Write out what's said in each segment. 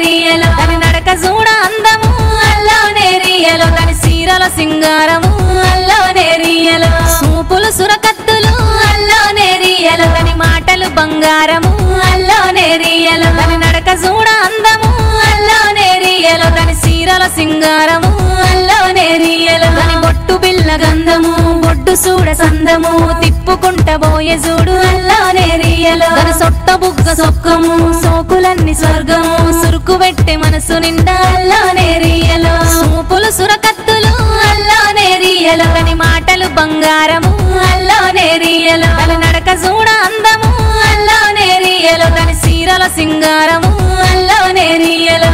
నేరియలో దాని నడక చూడ అందము అల్లో నేరియలో దాని సీరల సింగారము అల్లో నేరియలో సూపులు సురకత్తులు అల్లో నేరియలో దాని మాటలు బంగారము అల్లో నేరియలో దాని నడక చూడ అందము అల్లో నేరియలో దాని సీరల సింగారము అల్లో నేరియలో దాని బొట్టు బిల్ల గంధము బొడ్డు చూడ సందము తిప్పుకుంట పోయే చూడు అల్లో నేరియలో దాని సొట్ట బుగ్గ సొక్కము సోకులన్నీ స్వర్గము సురుకు పెట్టే మనసు నిండా అల్లో నేరియలో సూపులు సురకత్తులు అల్లో నేరియలో దాని మాటలు బంగారము అల్లో నేరియలో దాని నడక చూడ అందము అల్లో నేరియలో దాని సీరల సింగారము అల్లో నేరియలో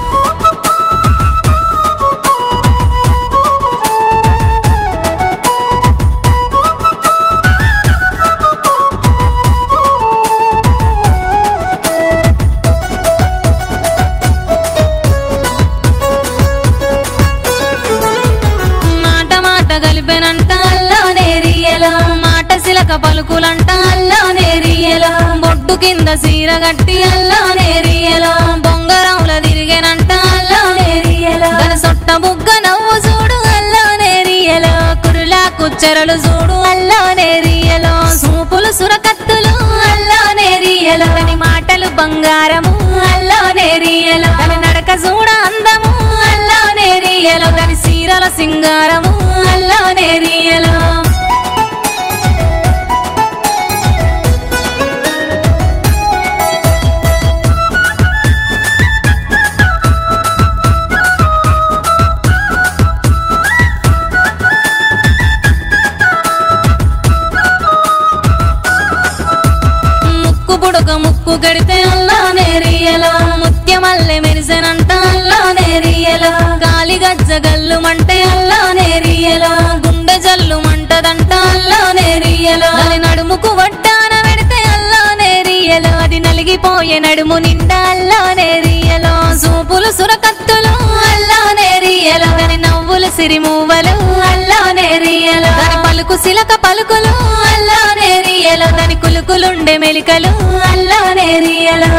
మాట మాట కలిపెనంట అల్లో నేరియలో మాట సిలక పలుకులంట అల్లో నేరియలో బొడ్డు కింద సీర గట్టి అల్లో నేరియలో బొంగరంల తిరిగేనంట అల్లో నేరియలో దాని సొట్ట బుగ్గ నవ్వు చూడు అల్లో నేరియలో కురులా కుచ్చెరలు చూడు అల్లో నేరియలో సూపులు సురకత్తులు అల్లో నేరియలో దాని మాటలు బంగారము అల్లో నేరియలో దాని నడక చూడ అందము అల్లో నేరియలో దాని సీరల సింగారము అల్లో నేరియలో ముక్కు పుడక ముక్కు కడితే అల్లా నేరియలో ముత్యమల్లె మెరిసెనంట అల్లా నేరియలో గాలి గజ్జ గల్లు మంటే అల్లా నేరియలో గుండె జల్లు మంటదంట అల్లా నేరియలో అది నడుముకు వడ్డాన పెడితే అల్లా నేరియలో అది నలిగిపోయే నడుము నిండా అల్లా నేరియలో సూపులు సురకత్తులు అల్లా నేరియలో దాని నవ్వులు సిరిమూవలు అల్లా నేరియలో దాని పలుకు సిలక పలుకులు అల్లా నేరియలో దాని కులుకులుండే మెలికలు అల్లా నేరియలో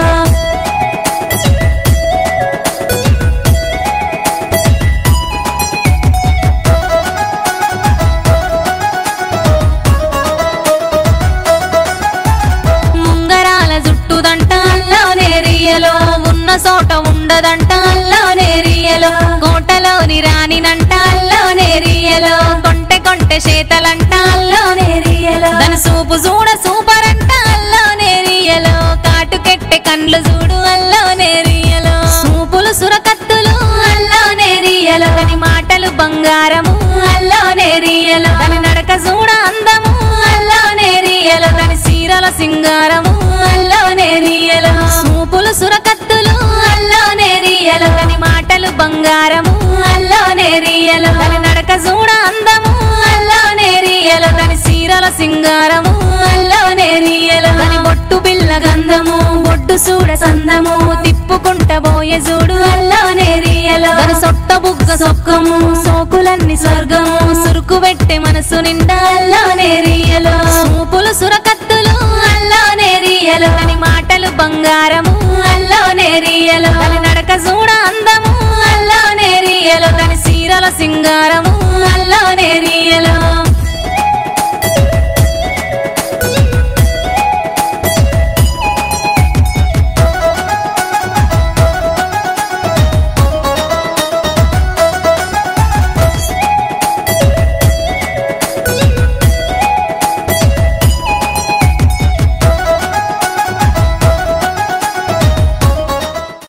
ముంగరాల జుట్టుదంట అల్లా నేరియలో ఉన్న చోట ఉండదంట అల్లా నేరియలో కోటలోని రాణినంట అల్లా నేరియలో కొంటె కొంటె చేతలంట అల్లా నేరియలో దాని సూపు చూడ సూపర్ అంట అల్లా నేరియలో కాటుకెట్టె కండ్లు చూడు అల్లా నేరియలో సూపులు సురకత్తులు అల్లా నేరియలో దాని మాటలు బంగారము అల్లా నేరియలో దాని నడక చూడ అందము అల్లా నేరియలో దాని సీరల సింగారము అల్లా నేరియలో సూపులు సురకత్తులు అల్లా నేరియలో దాని మాటలు బంగారము అల్లా నేరియలో దాని నడక చూడ అందము అల్లా నేరియలో దాని సీరల సింగారము అల్లా నేరియలో దాని బొట్టు బిల్ల గంధము బొడ్డు చూడ సందము తిప్పుకుంట పోయే చూడు అల్లా నేరియలో దాని సొట్ట బుగ్గ సొక్కము సోకులన్నీ స్వర్గము సురుకు పెట్టే మనసు నిండా అల్లా నేరియలో సూపులు సురకత్తులు అల్లా నేరియలో దాని మాటలు బంగారము అల్లా నేరియలో దాని నడక చూడ అందము అల్లా నేరియలో దాని సీరల సింగారము